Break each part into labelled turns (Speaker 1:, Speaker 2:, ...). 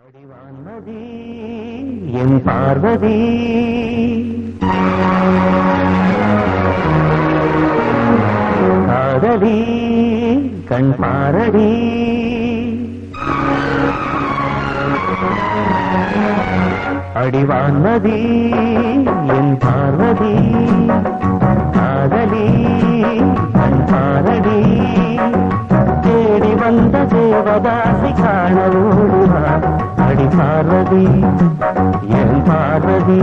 Speaker 1: அடிவான்மதி என் பார்வதி காதலி கண் பாரடி அடிவான்மதி என் பார்வதி காதலி கண் பாரடி தேடி வந்த தேவதாசி காண ஓடுவா அடி பார்வதி என் பார்வதி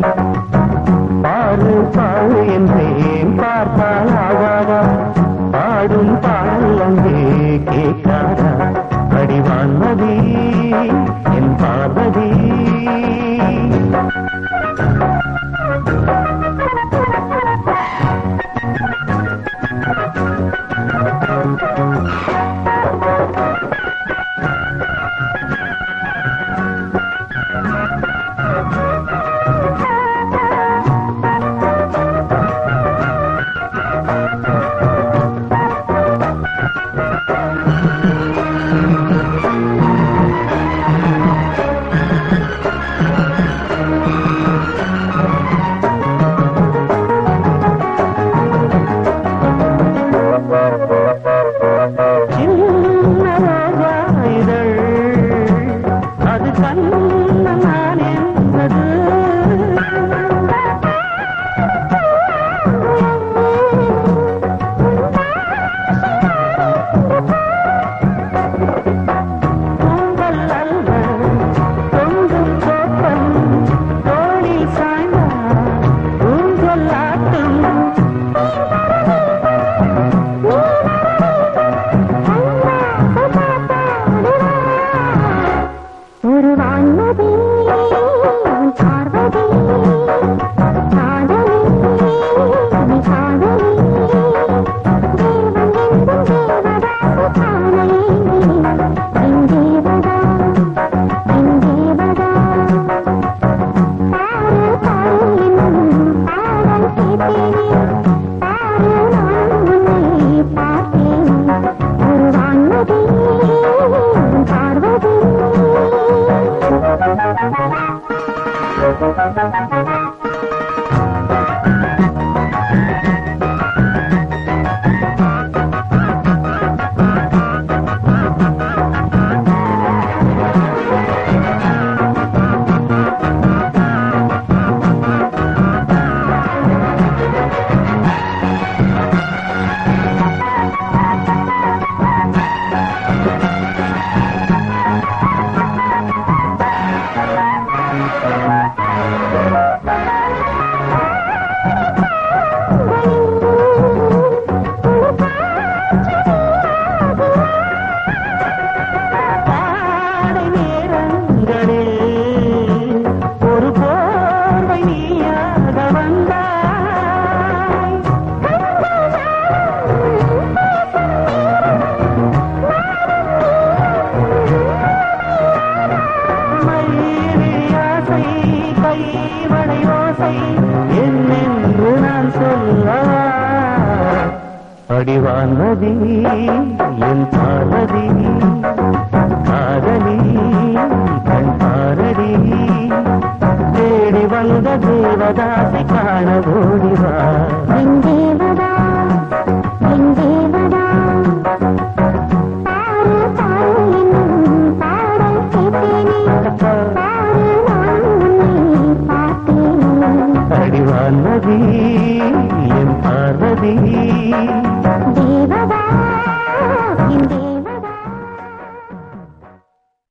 Speaker 1: பாரு பாரு என்றேன் பார்த்தால் ஆகாதா பாடும் பாடல் அங்கே கேட்காதா அடிவான்மதி என் பார்வதி சின்ன ரோஜா இதழ் அது கண்ண நான் என்பது பொங்கல் அல்ல பொங்கும் கோப்பம் தோழி சாய்ந்தா ஊஞ்சல் ஆட்டும்
Speaker 2: ஒரு வான்மதி உன் பார்வதி காதலி நீ காதலி தேவன் என்றும் தேவதாசு காணலே என் தேவதா என் தேவதா பாரு பாரு என்னும் பாடல் கேட்டேனே பாரு நான் உன்னை பார்த்தேன் ஒரு வான்மதி உன் பார்வதி
Speaker 1: பாடை நேரங்களில் ஒரு போர்வை நீயாக வந்தாய் மயிரி ஆசை கைவளை ஓசை என்னென்று நான் சொல்லவா அடிவான்மதி என் பார்வதி காதலி கண் பாரடி தேடி வந்த தேவதாசி காண ஓடிவா
Speaker 2: என் தேவதா என் தேவதா பாரு பாரு என்னும் பாடல் கேட்டேனே பாரு நான் உன்னை பார்த்தேனே
Speaker 1: அடிவான்மதி என் பார்வதி
Speaker 2: தேவதா